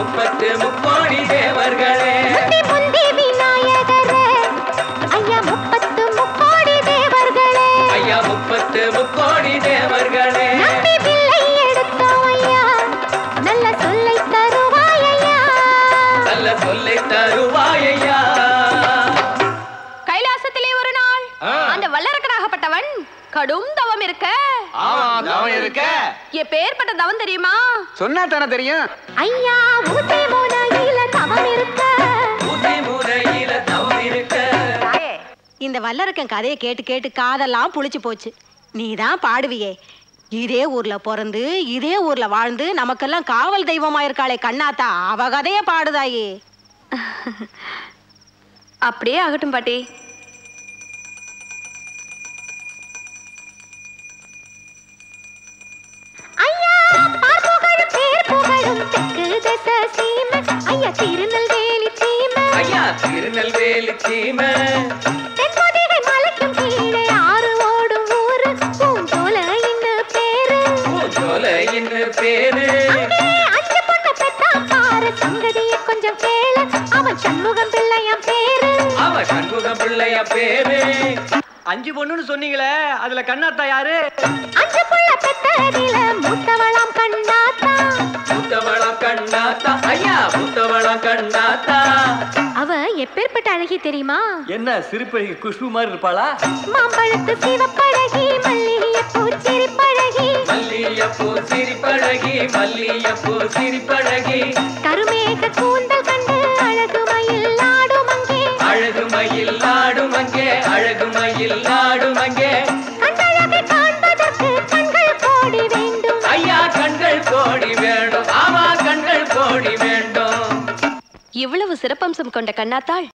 முப்பத்து முக்கோடி தேவர்களே முந்தி முந்தி விநாயகரே ஐயா முப்பத்து முக்கோடி தேவர்களே ஐயா முப்பத்து முக்கோடி தேவர்களே நம்பி பிள்ளை எடுத்தோம் ஐயா நல்ல சொல்லை தருவாய் ஐயா நல்ல சொல்லை தருவாயையா கைலாசத்திலே ஒரு நாள் ஆ. அந்த வல்லரக்கனாகப்பட்டவன் கடும் தவம் இருக்க ஆமா தவம் இருக்க எப்பேற்பட்ட தவம் தெரியுமா சொன்னா தானே தெரியும் ஐயா ஊசி முனையில தவம் இருக்க ஊசி முறையில தவம் இருக்க இந்த வல்லரக்கன் கதையை கேட்டு கேட்டு காதெல்லாம் புளிச்சு போச்சு நீ தான் பாடுவியே இதே ஊர்ல பிறந்து இதே ஊர்ல வாழ்ந்து நமக்கெல்லாம் காவல் தெய்வமா இருக்காளே கண்ணாத்தா அவ கதைய பாடுதாயே அப்படியே ஆகட்டும் பாட்டி ஐயா பார் புகழும் பேர் புகழும் தெற்கு தச சீமை ஐயா திருநெல்வேலி சீமை ஐயா திருநெல்வேலி சீமை தென்பொதிகை மலைக்கும் கீழே ஆறு ஓடும் ஊரு பூஞ்சோலை இன்னு பேரு பூஞ்சோலைன்னு பேரு அங்கே அஞ்சு பொண்ணு பெத்தான் பாரு சங்கதியை கொஞ்சம் கேளு அவன் சண்முகம் பிள்ளையாம் பேரு அவ சண்முக பிள்ளைய பேரு அஞ்சு பொண்ணுன்னு சொன்னீங்களே அதுல கண்ணாத்தா யாரு அஞ்சு புள்ள பெத்ததில மூத்தவளாம் கண்ணாத்தா புத்தவளம் கண்ணாத்தா ஐயா புத்தவளம் கண்ணாத்தா அவ எப்பேற்பட்ட அழகி தெரியுமா என்ன சிரிப்பழகி குஷ்பு மாதிரி இருப்பாளா மாம்பழத்து சிவப்பழகி மல்லிகைய பூச்சிரி பழகி மல்லியப்பூ சிரிப்பழகி மல்லியப்பூ சிரிப்பழகி கருமேக கூந்தல் கண்டு அழகு மயில் ஆடும் அங்கே அழகு மயில் ஆடும் அங்கே அழகு மயில் ஆடும் அங்கே கண்டழகை காண்பதற்கு கண்கள் கோடி வேண்டும் ஐயா கண்கள் கோடி வேண்டும் ஆமா கண்கள் கோடி வேண்டும் இவ்வளவு சிறப்பம்சம் கொண்ட கண்ணாத்தாள்